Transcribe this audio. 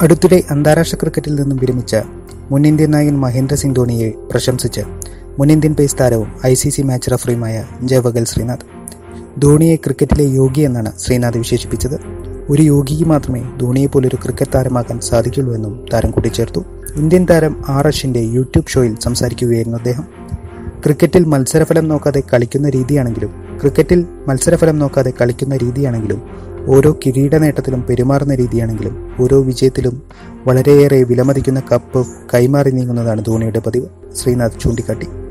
അടുത്തിടെ അന്താരാഷ്ട്ര ക്രിക്കറ്റിൽ നിന്നും വിരമിച്ച മുൻ ഇന്ത്യൻ നായകൻ മഹേന്ദ്ര സിംഗ് ധോണിയെ പ്രശംസിച്ച് മുൻ ഇന്ത്യൻ പേസ് താരവും ഐ സി സി മാച്ച് റഫറിയുമായ ജവഗൽ ശ്രീനാഥ് ധോണിയെ ക്രിക്കറ്റിലെ യോഗി എന്നാണ് ശ്രീനാഥ് വിശേഷിപ്പിച്ചത് ഒരു യോഗിക്ക് മാത്രമേ ധോണിയെ പോലൊരു ക്രിക്കറ്റ് താരമാകാൻ സാധിക്കുള്ളൂ എന്നും താരം കൂട്ടിച്ചേർത്തു ഇന്ത്യൻ താരം ആർ അഷിന്റെ യൂട്യൂബ് ഷോയിൽ സംസാരിക്കുകയായിരുന്നു അദ്ദേഹം ക്രിക്കറ്റിൽ മത്സരഫലം നോക്കാതെ കളിക്കുന്ന രീതിയാണെങ്കിലും ക്രിക്കറ്റിൽ മത്സരഫലം നോക്കാതെ കളിക്കുന്ന രീതിയാണെങ്കിലും ഓരോ കിരീട നേട്ടത്തിലും പെരുമാറുന്ന രീതിയാണെങ്കിലും ഓരോ വിജയത്തിലും വളരെയേറെ വിലമതിക്കുന്ന കപ്പ് കൈമാറി നീങ്ങുന്നതാണ് ധോണിയുടെ പതിവ് ശ്രീനാഥ് ചൂണ്ടിക്കാട്ടി